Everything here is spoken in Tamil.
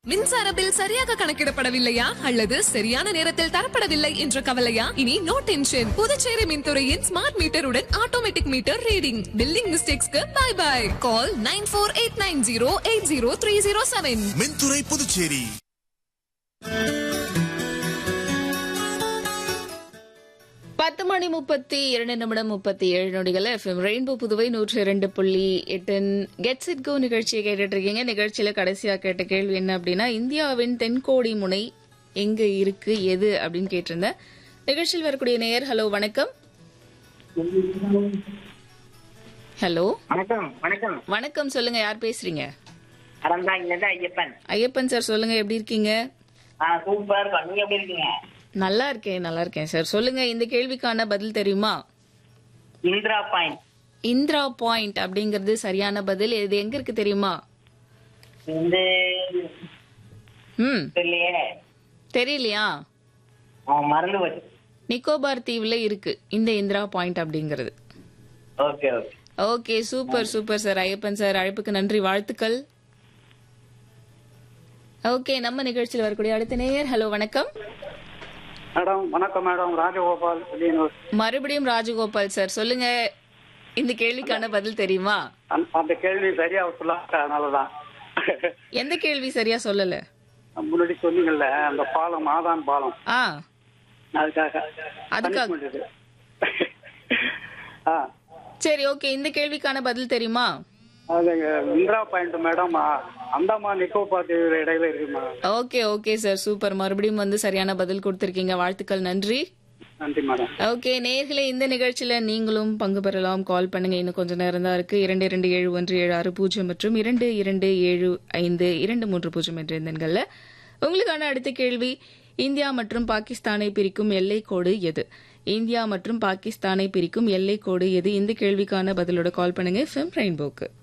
மின்சார பில் சரியாக கணக்கிடப்படவில்லையா அல்லது சரியான நேரத்தில் தரப்படவில்லை என்ற கவலையா இனி நோ டென்ஷன் புதுச்சேரி மின்துறையின் ஸ்மார்ட் மீட்டருடன் ஆட்டோமேட்டிக் மீட்டர் ரீடிங் பில்லிங் மிஸ்டேக்ஸ்க்கு bye bye call nine four eight nine zero eight zero three zero seven மின்துறை புதுச்சேரி பத்து மணி முப்பத்தி இரண்டு நிமிடம் முப்பத்தி ஏழு நொடிகள் எஃப்எம் ரெயின்போ புதுவை நூற்றி இரண்டு புள்ளி எட்டின் கெட்ஸ் இட் கோ நிகழ்ச்சியை கேட்டுட்டு இருக்கீங்க நிகழ்ச்சியில கடைசியா கேட்ட கேள்வி என்ன அப்படின்னா இந்தியாவின் தென்கோடி முனை எங்க இருக்கு எது அப்படின்னு கேட்டிருந்தேன் நிகழ்ச்சியில் வரக்கூடிய நேயர் ஹலோ வணக்கம் ஹலோ வணக்கம் வணக்கம் வணக்கம் சொல்லுங்க யார் பேசுறீங்க அறந்தாங்க ஐயப்பன் ஐயப்பன் சார் சொல்லுங்க எப்படி இருக்கீங்க ஆ சூப்பர் நீங்க எப்படி இருக்கீங்க நல்லா இருக்கேன் நல்லா இருக்கேன் சார் சொல்லுங்க இந்த கேள்விக்கான பதில் தெரியுமா இந்திரா பாயிண்ட் இந்திரா பாயிண்ட் அப்படிங்கிறது சரியான பதில் இது எங்க இருக்கு தெரியுமா இந்த ம் இல்லையே தெரியலையா ஆ, மறந்து போச்சு நிக்கோபார் தீவுல இருக்கு இந்த இந்திரா பாயிண்ட் அப்படிங்கிறது okay okay okay super super sir Ayyappan sir அழைப்புக்கு நன்றி வாழ்த்துக்கள் ஓகே நம்ம நிகழ்ச்சியில் வரக்கூடிய அடுத்த நேயர் ஹலோ வணக்கம் மேடம் வணக்கம் மேடம் ராஜகோபால் வெளியனூர் மறுபடியும் ராஜகோபால் சார் சொல்லுங்க இந்த கேள்விக்கான பதில் தெரியுமா அந்த- அந்த கேள்வி சரியா சொல்லாத அதனாலதான் எந்த கேள்வி சரியா சொல்லல முன்னாடி சொன்னீங்கல்ல அந்த பாலம் ஆதான் பாலம் ஆ அதுக்காக அதுக்காக. punishment இது. ஆ சரி ஓகே இந்த கேள்விக்கான பதில் தெரியுமா அது இந்திரா பாயிண்ட் மேடம் ஆ, அந்தமான் நிக்கோபார் தீவு இடையில இருக்கு madam okay okay sir super மறுபடியும் வந்து சரியான பதில் கொடுத்திருக்கீங்க வாழ்த்துக்கள் நன்றி நன்றி மேடம் ஓகே நேர்களே இந்த நிகழ்ச்சியில நீங்களும் பங்கு பெறலாம் கால் பண்ணுங்க இன்னும் கொஞ்ச நேரம் தான் இருக்கு இரண்டு இரண்டு ஏழு ஒன்று ஏழு ஆறு பூஜ்ஜியம் மற்றும் இரண்டு இரண்டு ஏழு ஐந்து இரண்டு மூன்று பூஜ்ஜியம் என்ற எண்கள்ல உங்களுக்கான அடுத்த கேள்வி இந்தியா மற்றும் பாகிஸ்தானை பிரிக்கும் எல்லை கோடு எது இந்தியா மற்றும் பாகிஸ்தானை பிரிக்கும் எல்லை கோடு எது இந்த கேள்விக்கான பதிலோட கால் பண்ணுங்க ஃபெம் ரெயின்போக்கு